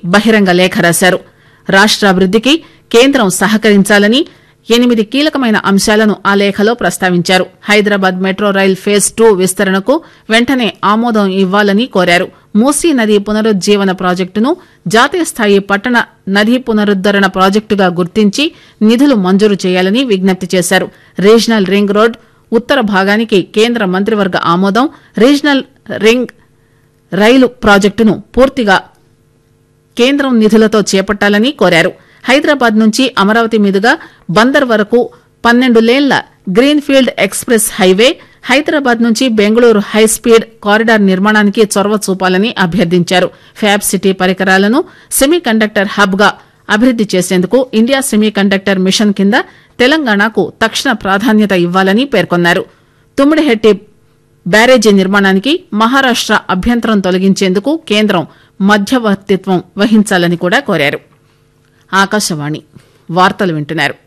బహిరంగ లేఖ రాశారు రాష్టాభివృద్దికి కేంద్రం సహకరించాలని ఎనిమిది కీలకమైన అంశాలను ఆ లేఖలో ప్రస్తావించారు Hyderabad metro rail phase two విస్తరణకు వెంటనే ఆమోదం ఇవ్వాలని కోరారు మూసీ నది పునరుజ్జీవన ప్రాజెక్టును జాతీయ స్థాయి పట్టణ నదీ పునరుద్దరణ ప్రాజెక్టుగా గుర్తించి నిధులు మంజూరు చేయాలని విజ్ఞప్తి చేశారు రీజనల్ రింగ్ రోడ్ ఉత్తర భాగానికి కేంద్ర మంత్రివర్గ ఆమోదం రీజనల్ రింగ్ రైలు ప్రాజెక్టును పూర్తిగా కేంద్రం నిధులతో చేపట్టాలని కోరారు హైదరాబాద్ నుంచి అమరావతి మీదుగా బందర్ వరకు పన్నెండు లేన్ల గ్రీన్ఫీల్డ్ ఎక్స్ప్రెస్ హైవే హైదరాబాద్ నుంచి బెంగళూరు హైస్పీడ్ కారిడార్ నిర్మాణానికి చొరవ చూపాలని అభ్యర్థించారు ఫ్యాబ్ సిటీ పరికరాలను సెమీ కండక్టర్ హబ్ గా అభివృద్ది చేసేందుకు ఇండియా సెమీ కండక్టర్ మిషన్ కింద తెలంగాణకు తక్షణ ప్రాధాన్యత ఇవ్వాలని పేర్కొన్నారు తుమ్మిడిహెట్టి బ్యారేజీ నిర్మాణానికి మహారాష్ట అభ్యంతరం తొలగించేందుకు కేంద్రం మధ్యవర్తిత్వం వహించాలని కూడా కోరారు ఆకాశవాణి వార్తలు వింటున్నారు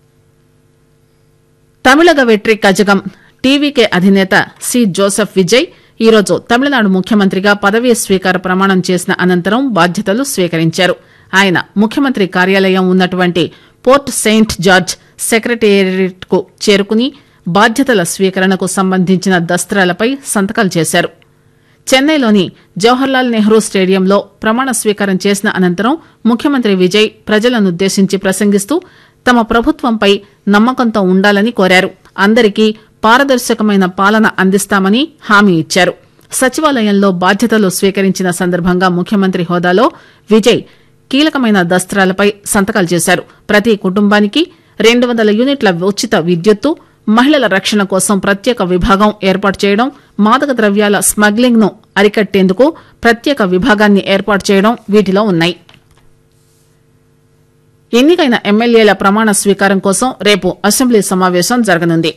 తమిళగ వెట్రి కజగం టీవీకే అధినేత సి జోసెఫ్ విజయ్ ఈరోజు తమిళనాడు ముఖ్యమంత్రిగా పదవీ స్వీకార ప్రమాణం చేసిన అనంతరం బాధ్యతలు స్వీకరించారు ఆయన ముఖ్యమంత్రి కార్యాలయం ఉన్నటువంటి పోర్ట్ సెయింట్ జార్జ్ సెక్రటేరియట్ కు చేరుకుని బాధ్యతల స్వీకరణకు సంబంధించిన దస్త్రాలపై సంతకాలు చేశారు చెన్నైలోని జవహర్లాల్ నెహ్రూ స్టేడియంలో ప్రమాణ స్వీకారం చేసిన అనంతరం ముఖ్యమంత్రి విజయ్ ప్రజలనుద్దేశించి ప్రసంగిస్తూ తమ ప్రభుత్వంపై నమ్మకంతో ఉండాలని కోరారు అందరికీ పారదర్శకమైన పాలన అందిస్తామని హామీ ఇచ్చారు సచివాలయంలో బాధ్యతలు స్వీకరించిన సందర్భంగా ముఖ్యమంత్రి హోదాలో విజయ్ కీలకమైన దస్త్రాలపై సంతకాలు చేశారు ప్రతి కుటుంబానికి రెండు వందల యూనిట్ల ఉచిత విద్యుత్తు మహిళల రక్షణ కోసం ప్రత్యేక విభాగం ఏర్పాటు చేయడం మాదక ద్రవ్యాల స్మగ్లింగ్ ను అరికట్టేందుకు ప్రత్యేక విభాగాన్ని ఏర్పాటు చేయడం వీటిలో ఉన్నాయి ఎన్నికైన ఎమ్మెల్యేల ప్రమాణ స్వీకారం కోసం రేపు అసెంబ్లీ సమావేశం జరగనుంది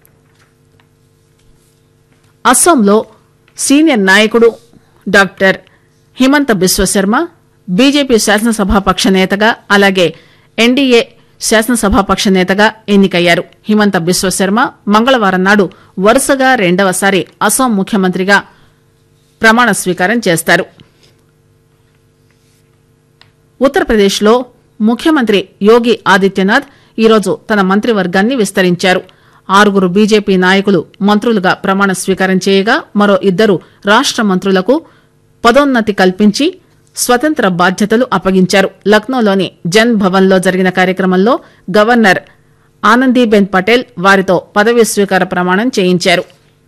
అస్సాంలో సీనియర్ నాయకుడు డాక్టర్ హిమంత బిశ్వశర్మ బీజేపీ శాసనసభాపక్ష నేతగా అలాగే ఎన్డీఏ శాసనసభాపక్ష నేతగా ఎన్నికయ్యారు హిమంత బిశ్వశర్మ మంగళవారం నాడు వరుసగా రెండవసారి అస్సాం ముఖ్యమంత్రిగా ప్రమాణ స్వీకారం చేస్తారు ఉత్తరప్రదేశ్లో ముఖ్యమంత్రి యోగి ఆదిత్యనాథ్ ఈరోజు తన మంత్రివర్గాన్ని విస్తరించారు ఆరుగురు బీజేపీ నాయకులు మంత్రులుగా ప్రమాణ స్వీకారం చేయగా మరో ఇద్దరు రాష్ట మంత్రులకు పదోన్నతి కల్పించి స్వతంత్ర బాధ్యతలు అప్పగించారు లక్నోలోని జన్ భవన్లో జరిగిన కార్యక్రమంలో గవర్నర్ ఆనందీబెన్ పటేల్ వారితో పదవీ స్వీకార ప్రమాణం చేయించారు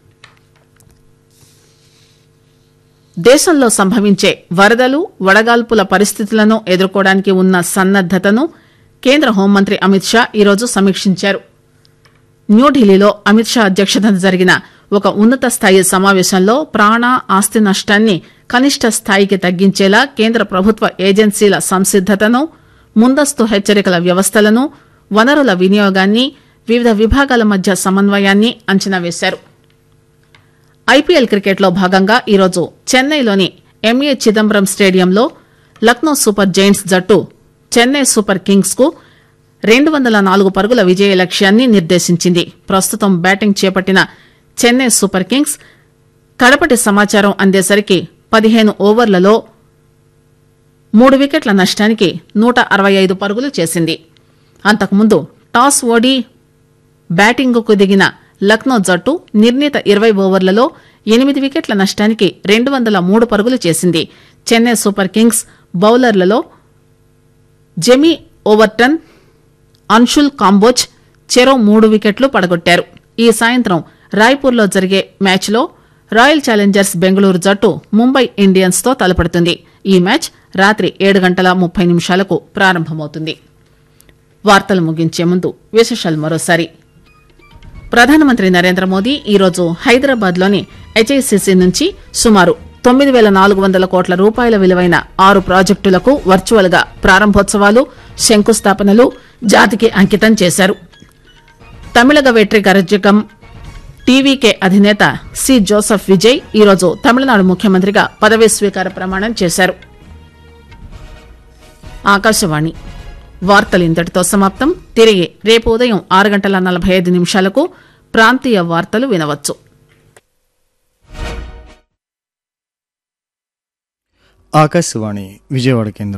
దేశంలో సంభవించే వరదలు వడగాల్పుల పరిస్థితులను ఎదుర్కోవడానికి ఉన్న సన్నద్దతను కేంద్ర హోంమంత్రి అమిత్ షా ఈరోజు సమీక్షించారు న్యూఢిల్లీలో అమిత్ షా అధ్యక్షతన జరిగిన ఒక ఉన్నత స్థాయి సమావేశంలో ప్రాణ ఆస్తి నష్టాన్ని కనిష్ట స్థాయికి తగ్గించేలా కేంద్ర ప్రభుత్వ ఏజెన్సీల సంసిద్దతను ముందస్తు హెచ్చరికల వ్యవస్థలను వనరుల వినియోగాన్ని వివిధ విభాగాల మధ్య సమన్వయాన్ని అంచనా వేశారు ఐపీఎల్ క్రికెట్లో భాగంగా ఈరోజు చెన్నైలోని ఎంఏ చిదంబరం స్టేడియంలో లక్నో సూపర్ జైంట్స్ జట్టు చెన్నై సూపర్ కింగ్స్ కు రెండు వందల నాలుగు పరుగుల విజయ లక్ష్యాన్ని నిర్దేశించింది ప్రస్తుతం బ్యాటింగ్ చేపట్టిన చెన్నై సూపర్ కింగ్స్ కడపటి సమాచారం అందేసరికి పదిహేను ఓవర్లలో మూడు వికెట్ల నష్టానికి నూట అరవై ఐదు పరుగులు చేసింది అంతకుముందు టాస్ ఓడి బ్యాటింగుకు దిగిన లక్నో జట్టు నిర్ణీత ఇరవై ఓవర్లలో ఎనిమిది వికెట్ల నష్టానికి రెండు వందల మూడు పరుగులు చేసింది చెన్నై సూపర్ కింగ్స్ బౌలర్లలో జెమీ ఓవర్టన్ అన్షుల్ కాంబోజ్ చెరో మూడు వికెట్లు పడగొట్టారు ఈ సాయంత్రం రాయ్పూర్లో జరిగే మ్యాచ్లో రాయల్ ఛాలెంజర్స్ బెంగళూరు జట్టు ముంబై ఇండియన్స్ తో తలపడుతుంది ఈ మ్యాచ్ రాత్రి ఏడు గంటల ముప్పై నిమిషాలకు ప్రారంభమవుతుంది వార్తలు ముగించే ముందు విశేషాలు మరోసారి ప్రధానమంత్రి నరేంద్ర మోదీ ఈరోజు హైదరాబాద్ లోని హెచ్ఐసిసి నుంచి సుమారు తొమ్మిది వేల నాలుగు వందల కోట్ల రూపాయల విలువైన ఆరు ప్రాజెక్టులకు వర్చువల్ గా ప్రారంభోత్సవాలు శంకుస్థాపనలు జాతికి అంకితం చేశారు తమిళగ వెట్రి కరజకం టీవీకే అధినేత సి జోసెఫ్ విజయ్ ఈరోజు తమిళనాడు ముఖ్యమంత్రిగా పదవీ స్వీకార ప్రమాణం చేశారు ఆకాశవాణి వార్తలు ఇంతటితో సమాప్తం తిరిగి రేపు ఉదయం ఆరు గంటల నలభై ఐదు నిమిషాలకు ప్రాంతీయ వార్తలు వినవచ్చు ఆకాశవాణి విజయవాడ కేంద్రం